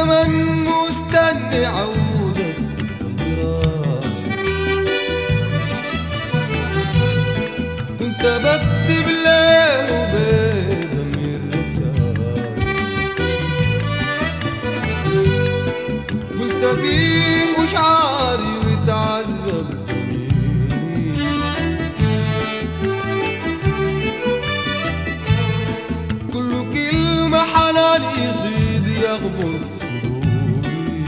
زمن مستني عودة القراء كنت بكتب له بدمي الرسائل قلت فيه مشعاري وتعذب ضميري كل كلمة حنان يغيد يغمر صدوري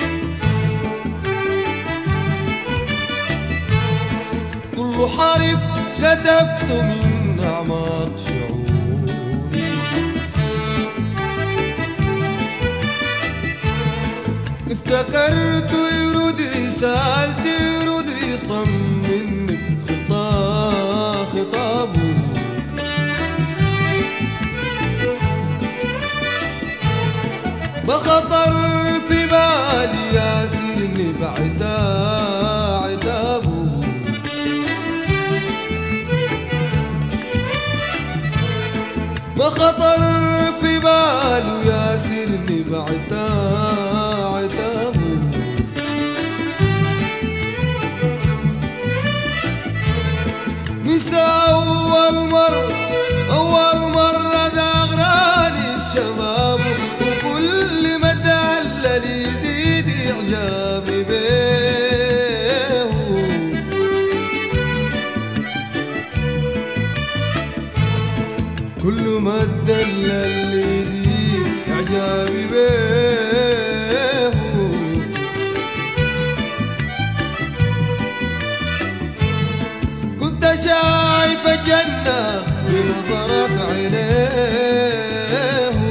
كل حرف كتبت من أعماق شعوري افتكرت يرد رسالتي يرد يطمني خطاب خطابه بخطر في بالي ياسرني بعدا عتابه بخطر في باله ياسرني بعدا عتابه نسى أول مرة أول مرة دغراني بشبابه وكل ما دلل يزيد إعجابي بيه كل ما دلل يزيد إعجابي بيه كنت شايف الجنة بنظرة عينيه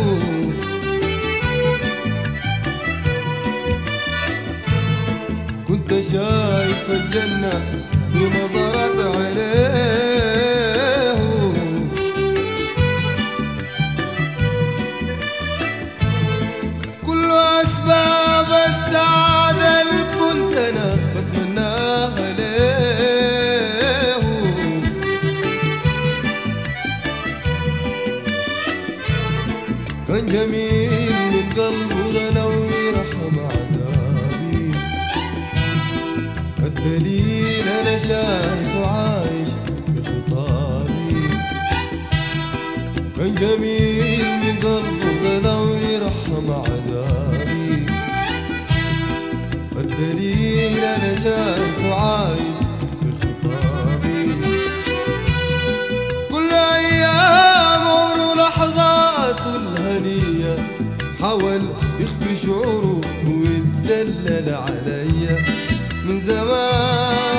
كنت شايف الجنة بنظرة عينيه كل أسباب السعادة اللي كنت أنا بتمناها ليه كان جميل من قلبه ده لو يرحم عذابي الدليل أنا شايف وعايش بخطابي كان جميل من قلبه ده لو يرحم عذابي الدليل انا شايف وعايش بخطابي كل ايام عمره لحظاته الهنيه حاول يخفي شعوره ويتدلل عليا من زمان